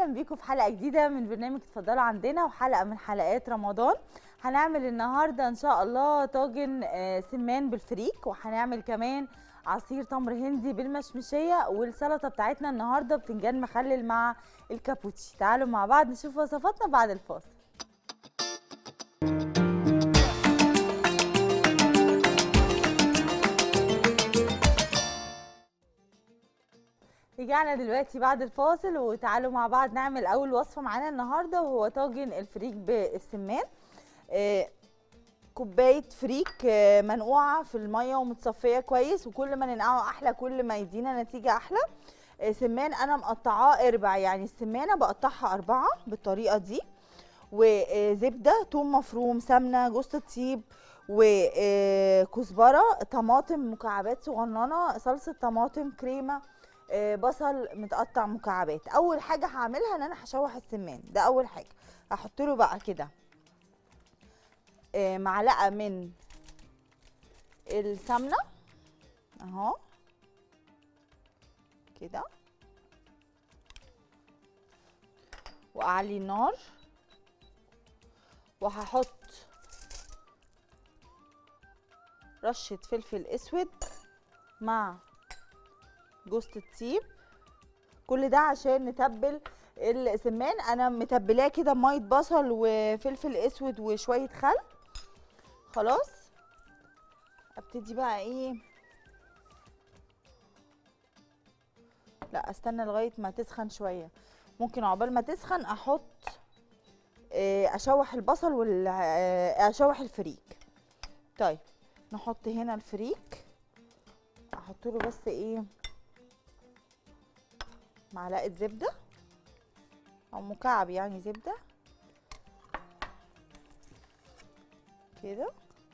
بيكم في حلقه جديده من برنامج اتفضلوا عندنا وحلقه من حلقات رمضان هنعمل النهارده ان شاء الله طاجن آه، سمان بالفريك وهنعمل كمان عصير تمر هندي بالمشمشيه والسلطه بتاعتنا النهارده بتنجان مخلل مع الكابوتشي تعالوا مع بعض نشوف وصفاتنا بعد الفاصل رجعنا دلوقتي بعد الفاصل وتعالوا مع بعض نعمل اول وصفه معانا النهارده وهو طاجن الفريك بالسمان آه، كوبايه فريك آه، منقوعه في الميه ومتصفيه كويس وكل ما ننقعه احلى كل ما يدينا نتيجه احلى آه، سمان انا مقطعاه اربع يعني السمانه بقطعها اربعه بالطريقه دي وزبده توم مفروم سمنه جوز الطيب وكزبره طماطم مكعبات صغننه صلصه طماطم كريمه آه، بصل متقطع مكعبات اول حاجه هعملها ان انا هشوح السمان ده اول حاجه هحط له بقى كده آه، معلقه من السمنه اهو كده واعلي النار وهحط رشه فلفل اسود مع جوز الطيب كل ده عشان نتبل السمان انا متبلاه كده ميه بصل وفلفل اسود وشويه خل خلاص ابتدي بقى ايه لا استنى لغايه ما تسخن شويه ممكن عقبال ما تسخن احط آه، اشوح البصل وال آه، اشوح الفريك طيب نحط هنا الفريك احط له بس ايه معلقه زبده او مكعب يعني زبده كده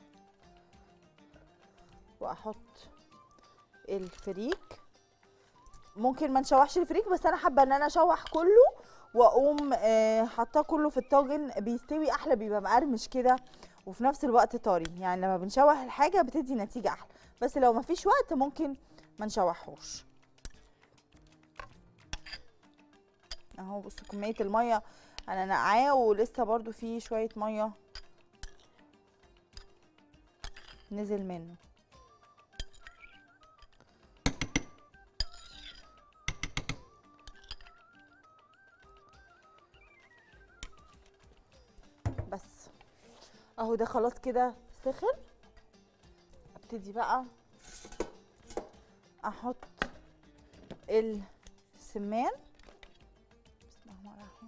واحط الفريك ممكن ما نشوحش الفريك بس انا حابه ان انا اشوح كله واقوم آه، حاطاه كله في الطاجن بيستوي احلى بيبقى مقرمش كده وفي نفس الوقت طري يعني لما بنشوح الحاجه بتدي نتيجه احلى بس لو ما فيش وقت ممكن ما نشوحوش اهو بصوا كميه الميه انا نقعاه ولسه برضو في شويه ميه نزل منه بس اهو ده خلاص كده سخن ابتدي بقى احط السمان بسم الله الرحمن الرحيم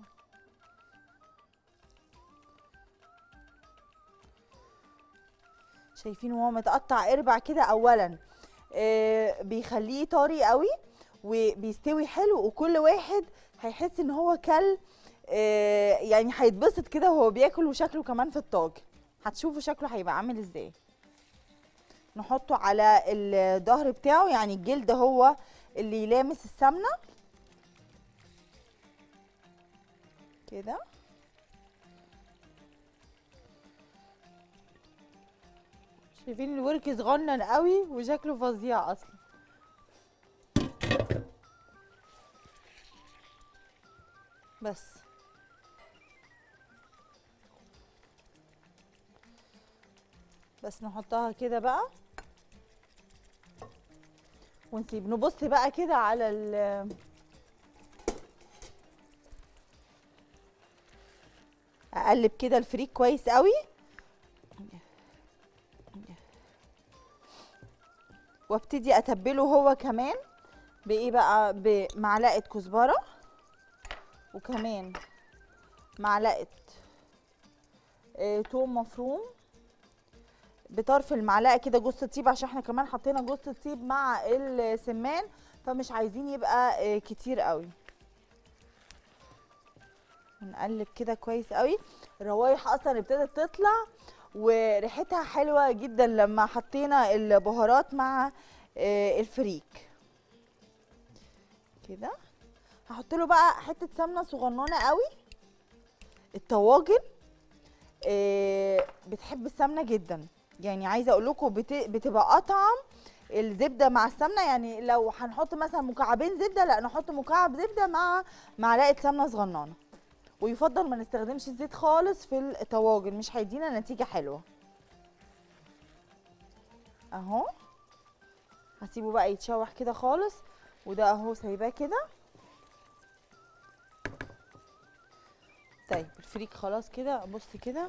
شايفين وهو متقطع اربع كده اولا آه بيخليه طري قوي وبيستوي حلو وكل واحد هيحس ان هو كل آه يعني هيتبسط كده وهو بياكل وشكله كمان في الطاجن هتشوفوا شكله هيبقى عامل ازاي نحطه على الظهر بتاعه يعني الجلد هو اللي يلامس السمنه كده شايفين الورك صغنن قوي وشكله فظيع اصلا بس بس نحطها كده بقى ونسيب نبص بقى كده على ال اقلب كده الفريك كويس قوي وابتدي اتبله هو كمان بايه بقى بمعلقه كزبره وكمان معلقه آه، توم مفروم بطرف المعلقه كده جوز الطيب عشان احنا كمان حطينا جوز الطيب مع السمان فمش عايزين يبقى آه، كتير قوي نقلب كده كويس قوي الروايح اصلا ابتدت تطلع وريحتها حلوه جدا لما حطينا البهارات مع آه، الفريك كده هحط له بقى حته سمنه صغننه قوي الطواجن آه، بتحب السمنه جدا يعني عايزه اقول لكم بت... بتبقى اطعم الزبده مع السمنه يعني لو هنحط مثلا مكعبين زبده لا نحط مكعب زبده مع معلقه سمنه صغننه ويفضل ما نستخدمش الزيت خالص في الطواجن مش هيدينا نتيجه حلوه اهو هسيبه بقى يتشوح كده خالص وده اهو سايباه كده طيب الفريك خلاص كده بص كده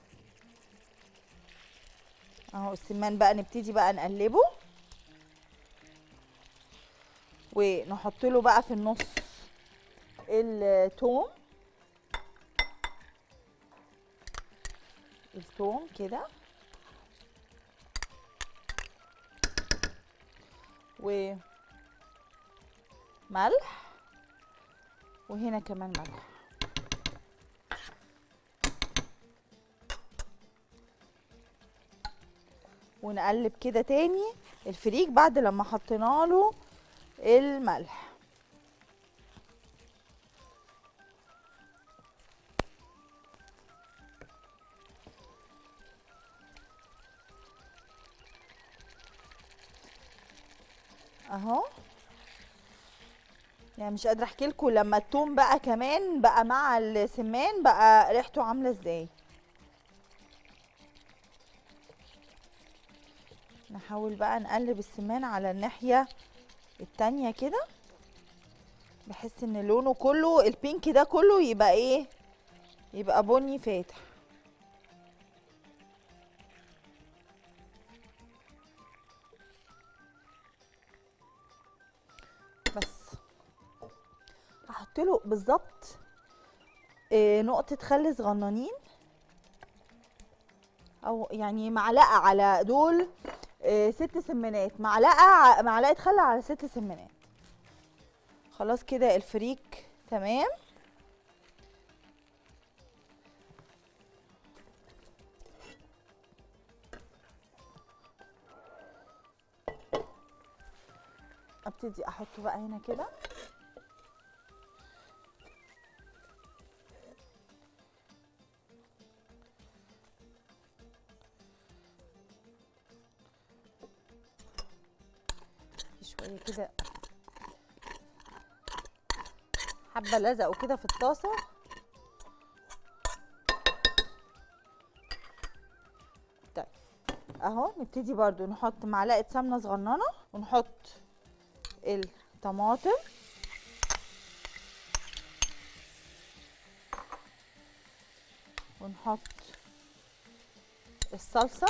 اهو السمان بقى نبتدي بقى نقلبه ونحط له بقى في النص التوم التوم كده وملح وهنا كمان ملح ونقلب كده تاني الفريك بعد لما حطينا له الملح اهو يعني مش قادره احكي لكم لما التوم بقى كمان بقى مع السمان بقى ريحته عامله ازاي نحاول بقى نقلب السمان على الناحيه التانية كده بحس ان لونه كله البينك ده كله يبقى ايه يبقى بني فاتح بس هحط له بالظبط آه، نقطة خل صغننين او يعني معلقة على دول آه، ست سمنات معلقة ع- معلقة خل على ست سمنات خلاص كده الفريك تمام ابتدي احطه بقى هنا كده شويه كده حبه لزقوا كده في الطاسه طيب اهو نبتدي برضو نحط معلقه سمنه صغننه ونحط الطماطم ونحط الصلصه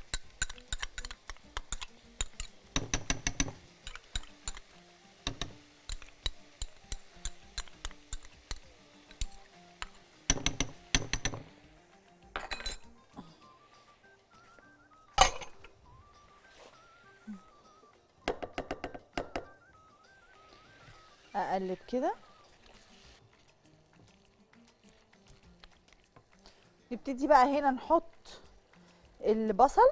اقلب كده نبتدي بقى هنا نحط البصل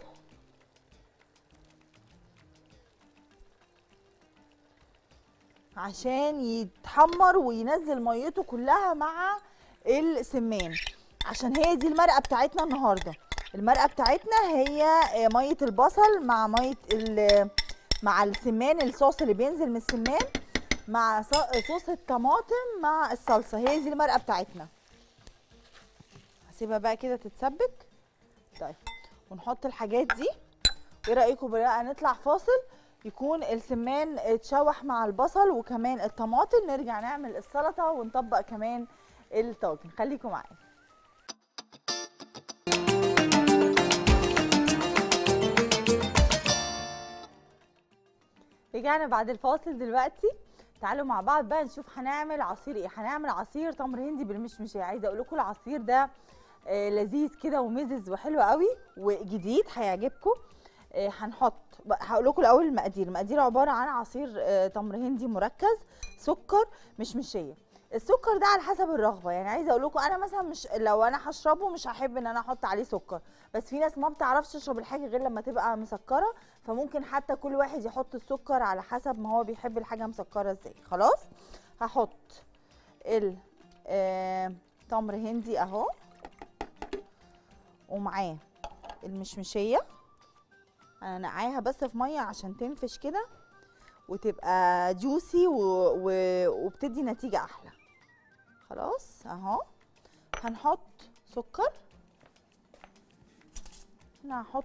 عشان يتحمر وينزل ميته كلها مع السمان عشان هي دي المرقه بتاعتنا النهارده المرقه بتاعتنا هي آه، ميه البصل مع ميه ال- مع السمان الصوص اللي بينزل من السمان مع ص- صوص الطماطم مع الصلصه هي دي المرقه بتاعتنا هسيبها بقى كده تتسبك طيب ونحط الحاجات دي ايه رايكم بقى نطلع فاصل يكون السمان اتشوح مع البصل وكمان الطماطم نرجع نعمل السلطه ونطبق كمان الطاجن خليكم معايا رجعنا بعد الفاصل دلوقتي تعالوا مع بعض بقى نشوف هنعمل عصير ايه هنعمل عصير تمر هندي بالمشمشيه عايزه اقول لكم العصير ده آه لذيذ كده ومزز وحلو قوي وجديد هيعجبكم آه هنحط بقى هقول لكم الاول المقادير المقادير عباره عن عصير آه تمر هندي مركز سكر مشمشيه السكر ده على حسب الرغبه يعني عايزه اقول لكم انا مثلا مش لو انا هشربه مش هحب ان انا احط عليه سكر بس في ناس ما بتعرفش تشرب الحاجه غير لما تبقى مسكره فممكن حتى كل واحد يحط السكر على حسب ما هو بيحب الحاجه مسكره ازاي خلاص هحط ال آه، تمر هندي اهو ومعاه المشمشيه انا نقعاها بس في ميه عشان تنفش كده وتبقى جوسي و... و... وبتدي نتيجه احلى خلاص اهو هنحط سكر انا هحط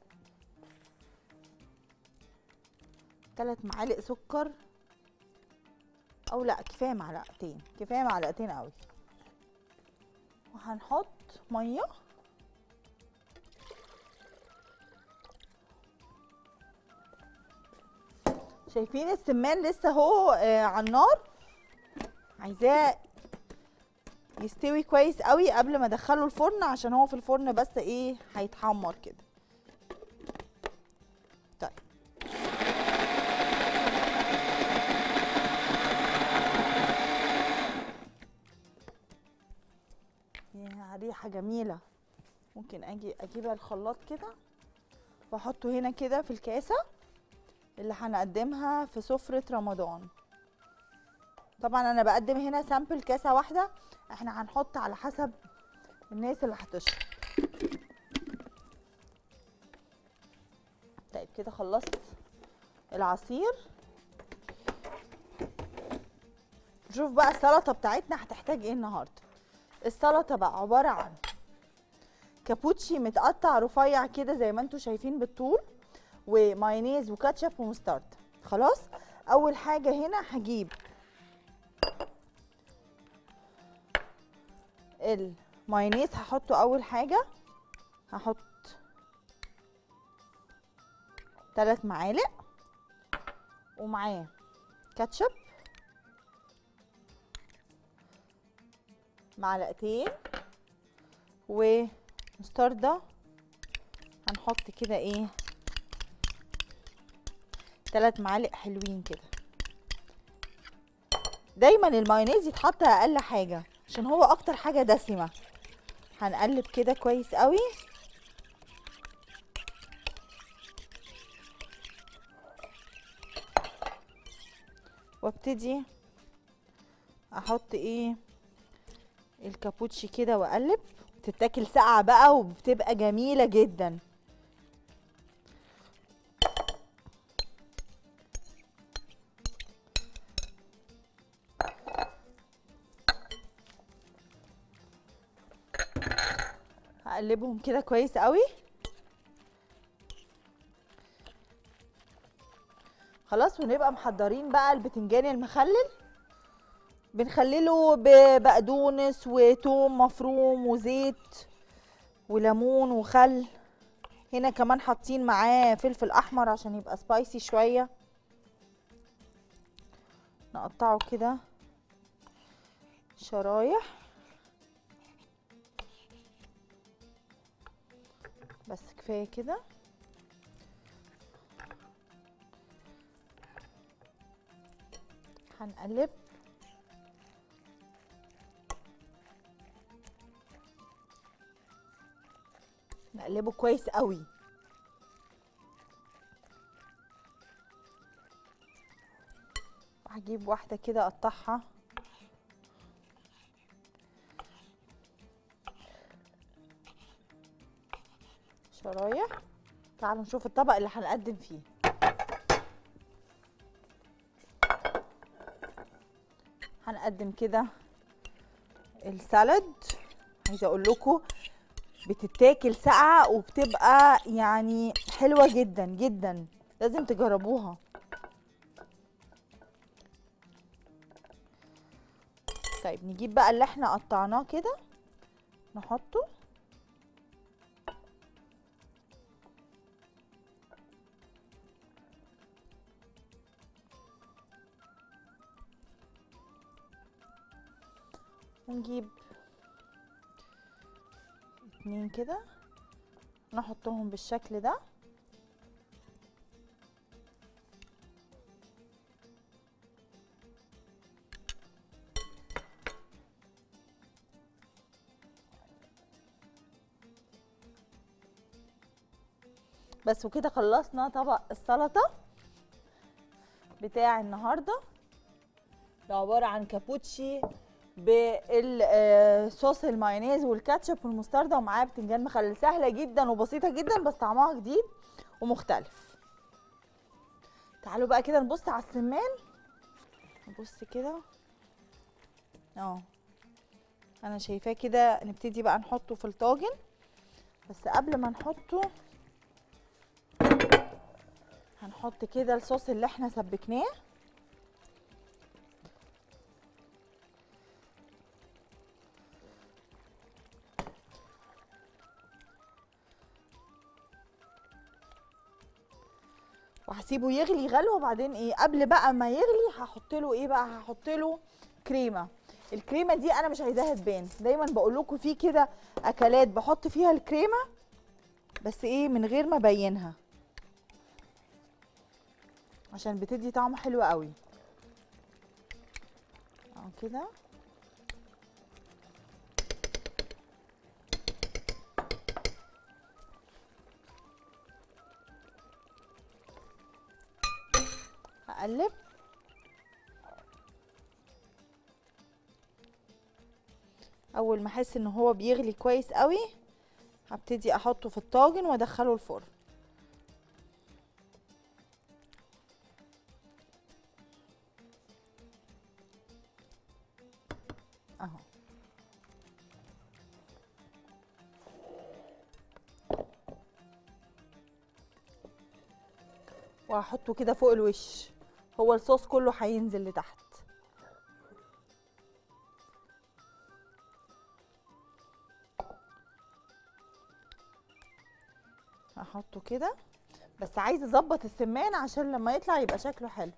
ثلاث معالق سكر او لا كفايه معلقتين كفايه معلقتين قوي وهنحط ميه شايفين السمان لسه اهو آه على النار عايزاه يستوي كويس قوي قبل ما ادخله الفرن عشان هو في الفرن بس ايه هيتحمر كده طيب يا ريحه جميله ممكن اجي اجيب الخلاط كده واحطه هنا كده في الكاسه اللي هنقدمها في سفره رمضان طبعا انا بقدم هنا سامبل كاسه واحده احنا هنحط على حسب الناس اللي هتشرب طيب كده خلصت العصير نشوف بقى السلطه بتاعتنا هتحتاج ايه النهارده السلطه بقى عباره عن كابوتشي متقطع رفيع كده زي ما انتم شايفين بالطول ومايونيز وكاتشب ومسترد خلاص اول حاجه هنا هجيب المايونيز هحطه اول حاجه هحط ثلاث معالق ومعاه كاتشب معلقتين ومستردة هنحط كده ايه ثلاث معالق حلوين كده دايما المايونيز يتحط اقل حاجه عشان هو اكتر حاجه دسمه هنقلب كده كويس قوي وابتدي احط ايه الكابوتشي كده واقلب تتاكل ساقعه بقى وبتبقى جميله جدا هقلبهم كده كويس قوي خلاص ونبقى محضرين بقى البتنجان المخلل بنخلله ببقدونس وتوم مفروم وزيت وليمون وخل هنا كمان حاطين معاه فلفل احمر عشان يبقى سبايسي شويه نقطعه كده شرايح بس كفايه كده هنقلب نقلبه كويس قوي هجيب واحده كده اقطعها شرايح تعالوا نشوف الطبق اللي هنقدم فيه هنقدم كده السلد عايزه اقول لكم بتتاكل ساقعه وبتبقى يعني حلوه جدا جدا لازم تجربوها طيب نجيب بقى اللي احنا قطعناه كده نحطه ونجيب اتنين كده نحطهم بالشكل ده بس وكده خلصنا طبق السلطه بتاع النهارده ده عباره عن كابوتشي بالصوص المايونيز والكاتشب والمستردة ومعاه بتنجان مخلل سهله جدا وبسيطه جدا بس طعمها جديد ومختلف تعالوا بقى كده نبص على السمان نبص كده اه انا شايفاه كده نبتدي بقى نحطه في الطاجن بس قبل ما نحطه هنحط كده الصوص اللي احنا سبكناه وهسيبه يغلي غلوه وبعدين ايه قبل بقى ما يغلي هحط له ايه بقى هحط له كريمه الكريمه دي انا مش عايزاها تبان دايما بقول لكم في كده اكلات بحط فيها الكريمه بس ايه من غير ما ابينها عشان بتدي طعم حلو قوي اهو كده هقلب اول ما احس ان هو بيغلي كويس قوي هبتدي احطه في الطاجن وادخله الفرن اهو وهحطه كده فوق الوش هو الصوص كله هينزل لتحت هحطه كده بس عايزه اظبط السمان عشان لما يطلع يبقى شكله حلو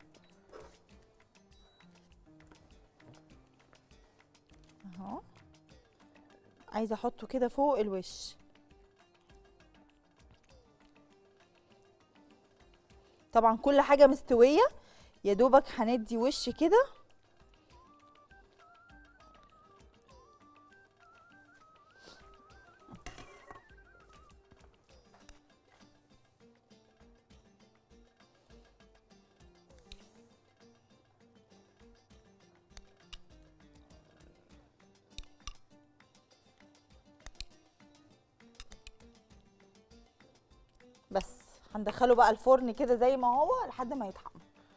اهو عايزه احطه كده فوق الوش طبعا كل حاجه مستويه يا دوبك هندي وش كده بس هندخله بقى الفرن كده زي ما هو لحد ما يتحمر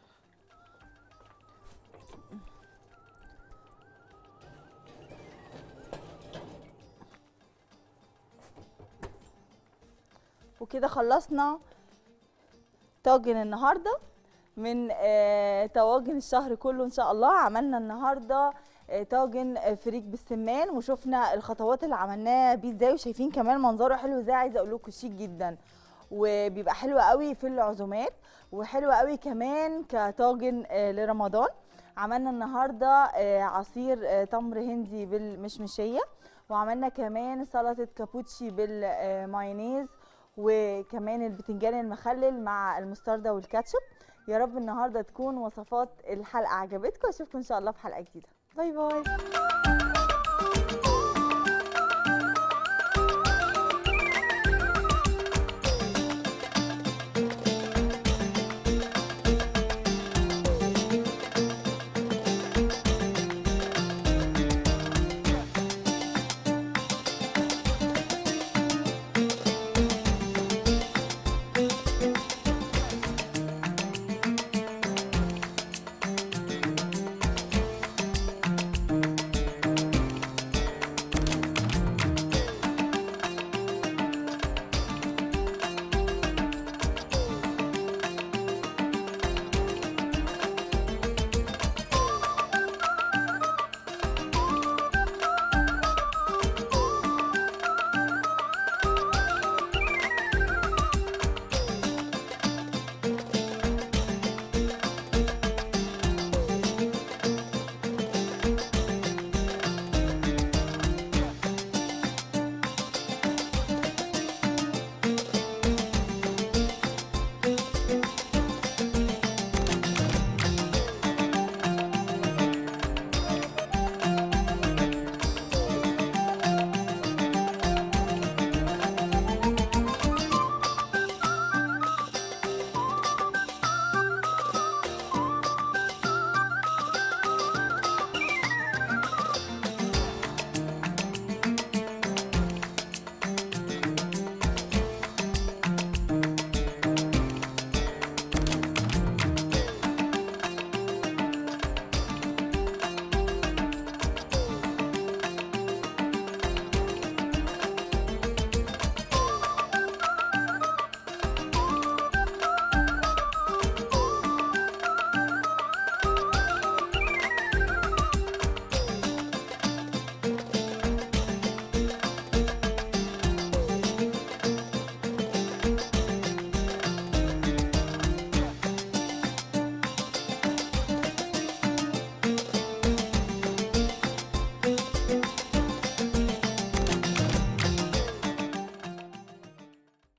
وكده خلصنا طاجن النهارده من آه، طواجن الشهر كله ان شاء الله عملنا النهارده آه، طاجن آه، فريك بالسمان وشفنا الخطوات اللي عملناها بيه ازاي وشايفين كمان منظره حلو ازاي عايزه اقول لكم شيك جدا وبيبقى حلو قوي في العزومات وحلو قوي كمان كطاجن آه، لرمضان عملنا النهارده آه، عصير آه، تمر هندي بالمشمشيه وعملنا كمان سلطه كابوتشي بالمايونيز وكمان البتنجان المخلل مع المستردة والكاتشب يا رب النهارده تكون وصفات الحلقه عجبتكم اشوفكم ان شاء الله في حلقه جديده باي باي